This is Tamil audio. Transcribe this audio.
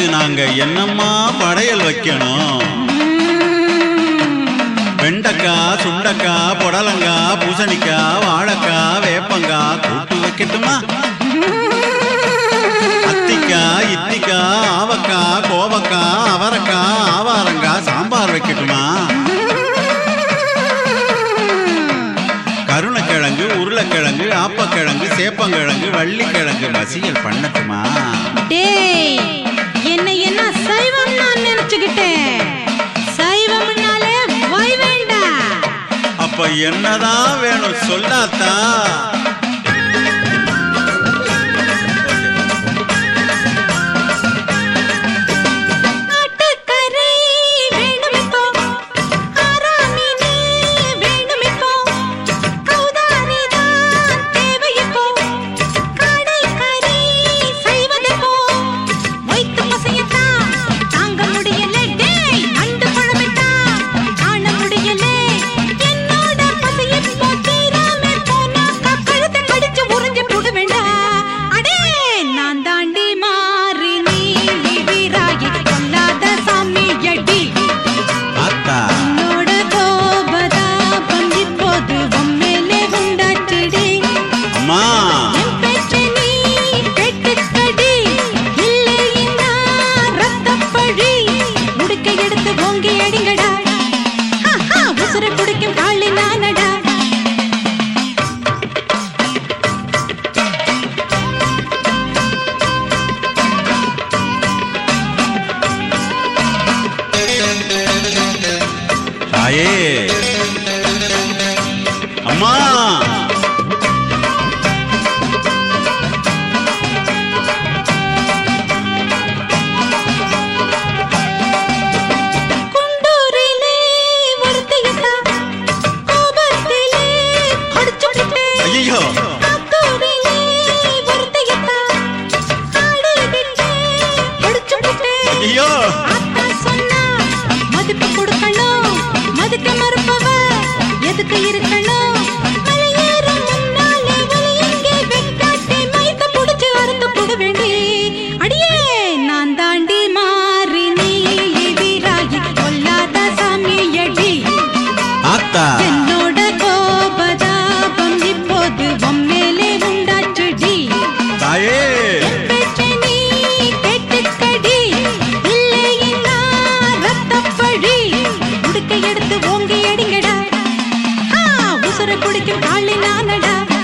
நாங்க என்னம்மா படையல் வைக்கணும் வெண்டைக்காய் சுண்டக்காய் புடலங்காய் பூசணிக்காய் வாழைக்காய் வேப்பங்காய் கூட்டு வைக்கட்டுமா அத்திக்காய் இத்திக்காய் ஆவக்காய் கோவக்காய் அவரக்காய் ஆவாரங்காய் சாம்பார் வைக்கட்டுமா கருணக்கிழங்கு உருளைக்கிழங்கு ஆப்பக்கிழங்கு சேப்பங்கிழங்கு வள்ளிக்கிழங்கு மசியல் பண்ணட்டுமா டேய் என்ன என்ன சைவம் நான் நினைச்சுக்கிட்டேன் சைவம்னாலே வை வேண்டாம் அப்ப என்னதான் வேணும் சொல்லாத்தா ஆட்டுக்கறி வேணும் இப்போ ஆராமினி வேணும் இப்போ கௌதாரி தான் தேவை இப்போ கடைக்கறி செய்வதெப்போ வைத்து பசையத்தான் தாங்க முடியல டேய் அண்டு பழமைத்தான் காண முடியல என்னோட பசி இப்போ தீராம போனாக்கா கழுத்தை கடிச்சு உறிஞ்சு போட வேண்டாம் அடே நான் தாண்டி மாறி நீ வீராகி கொல்லாத சாமி அடி ஆத்தா என்னோட கோபதாபம் இப்போது உம்மேலே உண்டாச்சுடி அம்மா என் பேச்சை நீ கேட்டுக்கடி இல்லையின்னா ரத்தப்பழி முடுக்கை எடுத்து ஓங்கி அடிங்கடா ஹா, ஹா, உசுரை குடிக்கும் காளி நானடா தாயே அம்மா குண்டூரிலே ஒருத்தியத்தா கோபத்திலே அடிச்சு விட்டேன் ஐயோ காத்தூரிலே ஒருத்தியத்தா ஆடு விட்டு அடிச்சு விட்டேன் ஐயோ ஆத்தா சொன்னா மதிப்பு கொடுக்கணும் மதிக்க மறுப்பவ எதுக்கு இருக்கணும் மலையேறும் முன்னாலே வலியங்கே வெக்காட்டி மயக்க புடிச்சு அறுத்து போட வேண்டி அடியே நான் தாண்டி மாறி நீ வீராகி கொல்லாத சாமி அடி ஆத்தா என்னோட கோபதாபம் இப்போது உம்மேலே உண்டாச்சுடி தாயே பேச்சை நீ கேட்டுக்கடி இல்லையின்னா ரத்தப்பழி உடுக்கை எடுத்து ஓங்கி அடிங்கடா ஆ, உசுரை குடிக்கும் காளி நானடா